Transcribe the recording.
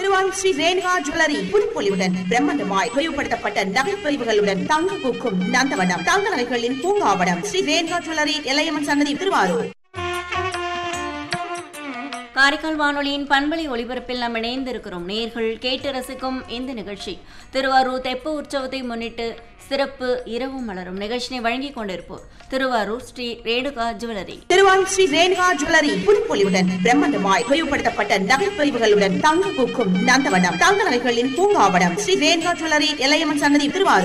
Thiruvarur Sri Renuka jewellery புதுப்பொலிவுடன் பிரம்மாண்டமாய் விரிவுபடுத்தப்பட்ட நகைப்பிரிவுகளுடன் தங்க பூக்கும் நந்தவனம் தங்க நகைகளின் பூங்காவனம் ஸ்ரீ ரேணுகா ஜுவல்லரி எல்லையம்மன் சன்னதி திருவாரூர் காரைக்கால் வானொலியின் பண்பலை ஒளிபரப்பில் நாம் இணைந்திருக்கிறோம் நேர்கள் கேட்டு ரசிக்கும் இந்த நிகழ்ச்சி திருவாரூர் தெப்ப உற்சவத்தை முன்னிட்டு சிறப்பு இரவு மலரும் நிகழ்ச்சியை வழங்கிக் கொண்டிருப்போர் திருவாரூர் ஸ்ரீ ரேணுகா ஜுவல்லரி திருவாரூர் ஸ்ரீ ரேணுகா ஜுவல்லரி புதுப்பொலிவுடன் பிரம்மாண்டமாய் விரிவுபடுத்தப்பட்ட நகைப்பிரிவுகளுடன் தங்க பூக்கும் நந்தவனம் தங்க நகைகளின் பூங்காவனம் ஸ்ரீ ரேணுகா ஜுவல்லரி எல்லையம்மன் சன்னதி திருவாரூர்